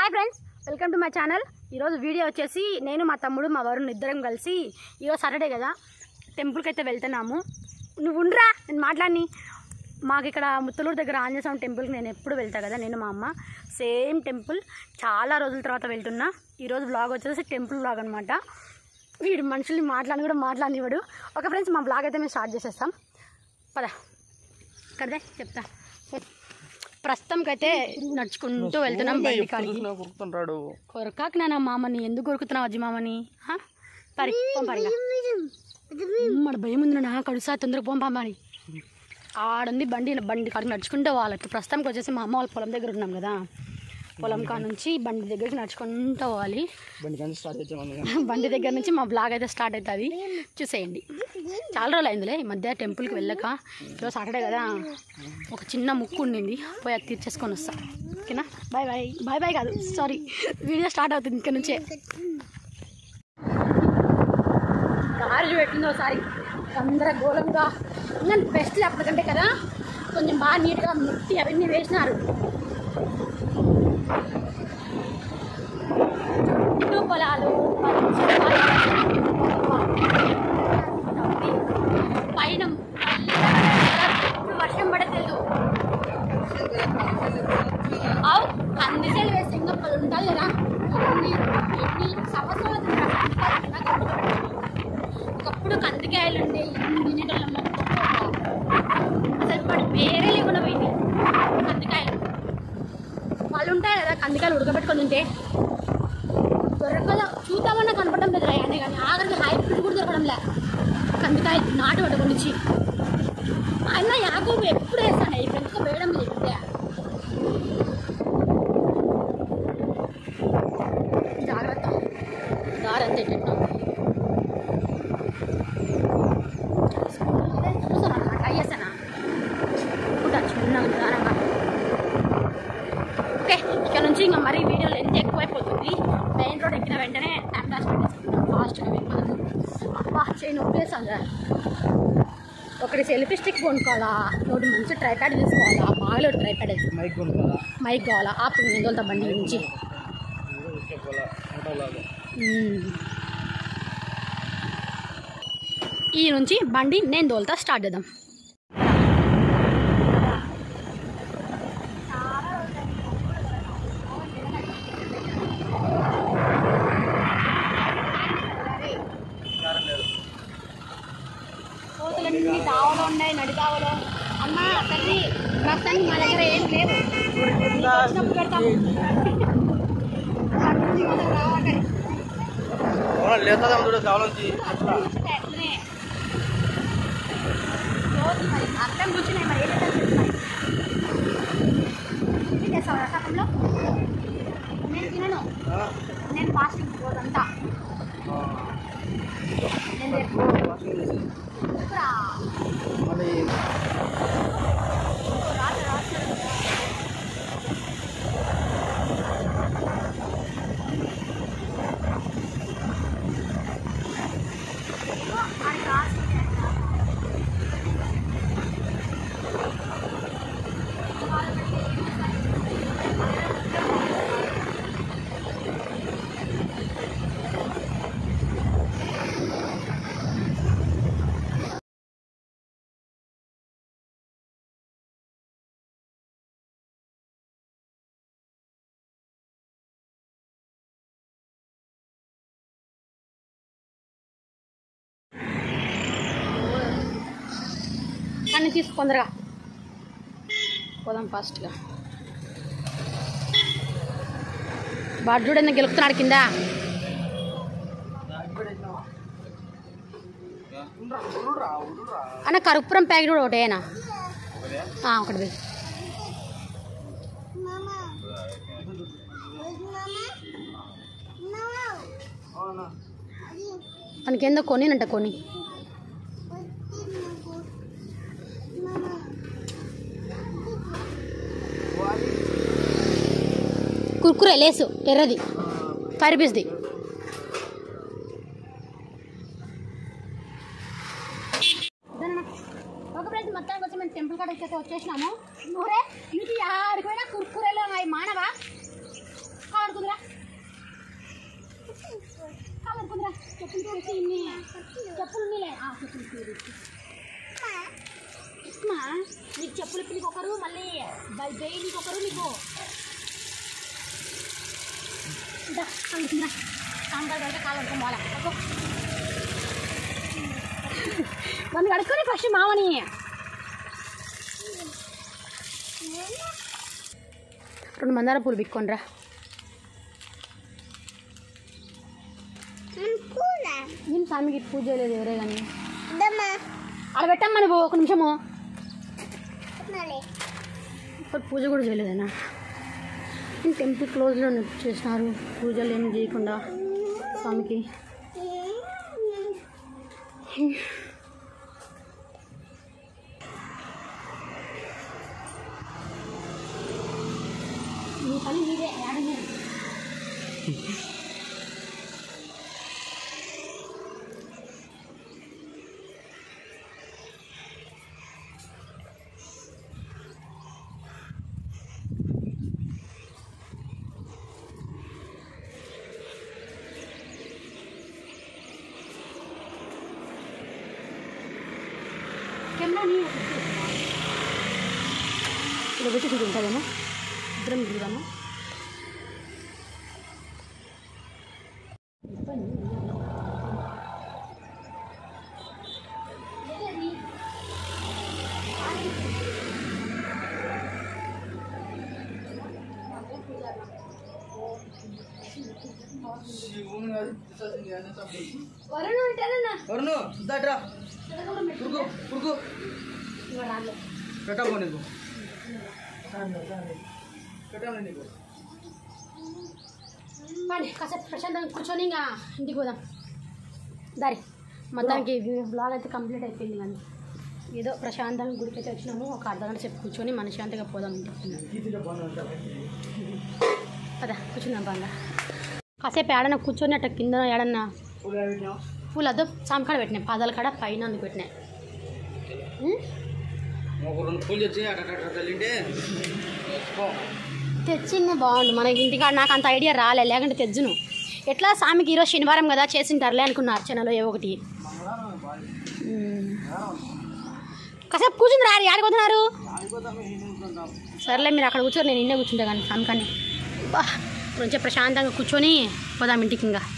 Hi friends welcome to my channel ఈరోజు video వచ్చేసి నేను మా తమ్ముడు మా వరుణ్ ఇద్దరం కలిసి ఈరోజు సాటర్డే కదా టెంపుల్కి అయితే వెళ్తున్నాము నువ్వు ఉండరా నేను మాట్లాడిని మాకు ఇక్కడ ముత్తలూరు దగ్గర ఆంజనేయ స్వామి టెంపుల్కి నేను ఎప్పుడు వెళ్తా కదా నేను మా అమ్మ సేమ్ టెంపుల్ చాలా రోజుల తర్వాత వెళ్తున్నా ఈరోజు బ్లాగ్ వచ్చేసి టెంపుల్ బ్లాగ్ అనమాట వీడు మనుషుల్ని మాట్లాడి కూడా మాట్లాడినివాడు ఒక ఫ్రెండ్స్ మా బ్లాగ్ అయితే మేము స్టార్ట్ చేసేస్తాం పద కదే చెప్తా ప్రస్తుతంకి అయితే నడుచుకుంటూ వెళ్తున్నాం బండి కాడికి కొరుకుతుంటాడు కొరకాక నాన్న మామని ఎందుకు కొరుకుతున్నావు అజ్జి మామని హా? పరి పోం పరిగా మన భయం ఉంది నా కడుసా తొందరగా పోం మరి ఆడుంది బండి బండి కాడికి నడుచుకుంటూ వాళ్ళకి ప్రస్తుతానికి వచ్చేసి మా అమ్మ వాళ్ళ పొలం దగ్గర ఉన్నాం కదా పొలం కాడ నుంచి బండి దగ్గరికి నడుచుకుంటూ పోవాలి బండి కానీ స్టార్ట్ చేద్దామని బండి దగ్గర నుంచి మా బ్లాగ్ అయితే స్టార్ట్ అవుతుంది చూసేయండి చాలా రోజులు అయిందిలే ఈ మధ్య టెంపుల్కి వెళ్ళక ఈరోజు సాటర్డే కదా ఒక చిన్న ముక్కు ఉండింది పోయి అది తీర్చేసుకొని వస్తా ఓకేనా బాయ్ బాయ్ బాయ్ బాయ్ కాదు సారీ వీడియో స్టార్ట్ అవుతుంది ఇక్కడ నుంచే గాలి పెట్టింది ఒకసారి గందరగోళంగా ఇంకా బెస్ట్ అప్పటికంటే కదా కొంచెం బాగా నీట్గా మిట్టి అవన్నీ వేసినారు చుట్టూ పొలాలు పచ్చని వాతావరణం. పైన ఇప్పుడు వర్షం పడలేదు అవు కందిసేలు వేసి ఇంకా పది ఉంటాయి కదా ఎన్ని ఎన్ని సంవత్సరాలు తిన్నా కందికాయలు తిన్నా ఒకప్పుడు కందికాయలు ఉండే ఎన్ని తినేటోళ్ళం అసలు ఇప్పుడు వేరే లేకుండా పోయింది కందికాయలు వాళ్ళు ఉంటాయి కదా కందికాయలు ఉడకబెట్టుకొని తింటే దొరకదా చూద్దామన్నా కనపడడం లేదు రాయండి కానీ ఆఖరికి హైబ్రిడ్ కూడా దొరకడం లే కందికాయ నాటు పట్టుకొనిచ్చి అన్న యాకోబు ఎప్పుడు వేస్తాను ఇప్పుడు ఎందుకు వేయడం లేదు ఇప్పుడే జాగ్రత్త దారంతా ఎట్లా చూసాను ట్రై చేస్తానా కూడా చిన్నగా నిదానంగా ఓకే ఇక్కడ నుంచి ఇంకా మరీ వీడియోలు ఎంత ఎక్కువైపోతుంది మెయిన్ రోడ్ ఎక్కిన వెంటనే టైం డాష్ పెట్టేసుకుంటాం ఫాస్ట్గా వెళ్ళిపోతుంది అబ్బా చేయి నొప్పేసాను సార్ ఒకటి సెల్ఫీ స్టిక్ కొనుక్కోవాలా ఒకటి మంచి ట్రైప్యాడ్ తీసుకోవాలా బాగా ట్రైప్యాడ్ మైక్ కొనుక్కోవాలా మైక్ కావాలా ఆపు నేను తోలుతా బండి నుంచి మ్మ్. ఈ నుంచి బండి నేను తోలుతా స్టార్ట్ చేద్దాం కోతులన్నీ దావలో ఉన్నాయి నడి దావలో అమ్మ తల్లి ప్రస్తుతానికి మా దగ్గర ఏం లేవు నీకు వచ్చినప్పుడు పెడతాము అటు నుంచి మా దగ్గర రావాలి. లేదా చూడ కావాలని కూర్చుంటే అట్లనే. రోజు మరి అర్థం కూర్చున్నాయి మరి ఏదైతే కూర్చున్నాయి టిఫిన్ చేస్తావు రసకంలో నేను తినను నేను ఫాస్టింగ్ రోజంతా నేను రేపు ఎప్పుడా? మళ్ళీ రాత్రి రాత్రి అది రాత్రి కానీ తీసు తొందరగా పోదాం ఫాస్ట్గా వాడు చూడండి గెలుపుతున్నాడు కింద అన్న కరుపురం ప్యాకెట్ కూడా ఒకటేనా ఆ, ఒకటి వేయి. మనకి ఏందో కొనినంట కొని కుర్కురే లేసు ఎర్రది ఫైవ్ రూపీస్ది ఒక ప్లేస్ మొత్తానికి వచ్చి మేము టెంపుల్ కాడ అయితే వచ్చేసినాము నూరే ఇది ఆడిపోయినా కుర్కురేలో అవి మానవా ఆడుకుందాం చెప్పులు తీసి ఇన్ని చెప్పులు ఉన్నీలే ఆ, చెప్పులు తీరు అమ్మా నీకు చెప్పులు ఇప్పి నీకు ఒకరు మళ్ళీ బై బెయి నీకు ఒకరు నీకు దా, కాళ్ళు కింద. కాంగాలు కడితే కాళ్ళు కడుక్కో మోల పట్టుకో. నన్ను కడుక్కొని ఫస్ట్ మామని రెండు మందార పూలు బిక్కొనరా నేను స్వామికి పూజ చేయలేదు ఎవరే కానీ అక్కడ పెట్టమ్మా నువ్వు ఒక నిమిషము ఇప్పుడు పూజ కూడా చేయలేదన్నా నేను టెంపుల్ క్లోజ్లో చేసినారు పూజలు ఏం చేయకుండా స్వామికి నీ పని నీదే యాడనే కెమెరా నీ ఇక్కడ పెట్టి చూడు ఉంటుందేమో ఇద్దరం దిగుదాము వరుణ్ ఉంటారన్నా వరుణు సిద్ధాట్రా పురుగు పురుగు పెట్టబో నీకు పెట్టాలి నీకు పండి కాసేపు ప్రశాంతంగా కూర్చొని ఇంకా ఇంటికి పోదాం దారి మొత్తానికి బ్లాగ్ అయితే కంప్లీట్ అయిపోయింది కానీ ఏదో ప్రశాంతంగా గుడికి అయితే వచ్చినాము ఒక అర్ధ గంట సేపు కూర్చొని మనశాంతిగా పోదాం ఇంటికి కదా కూర్చున్నాం బాగా కాసేపు ఏడన్నా కూర్చొని అట్ట కింద ఏడన్నా పూలు అదో సామి కాడ పెట్టినాయి పాదాల కాడ పైన అందుకు పెట్టినాయి ఉం? ఒక రెండు పూలు తెచ్చి అట్ట అట్ట తల్లింటే తెచ్చిందే బాగుండు మనకి ఇంటికాడ నాకు అంత ఐడియా రాలే లేకుంటే తెచ్చును ఎట్లా స్వామికి ఈరోజు శనివారం కదా చేసింటారులే అనుకున్నా అర్చనలో ఏ ఒకటి ఉమ్. కాసేపు కూర్చుంది రారు యాడికి వస్తున్నారు సర్లే మీరు అక్కడ కూర్చోరు నేను ఇన్నే కూర్చుంటా కానీ స్వామి కానీ బా కొంచెం ప్రశాంతంగా కూర్చొని పోదాం ఇంటికి ఇంకా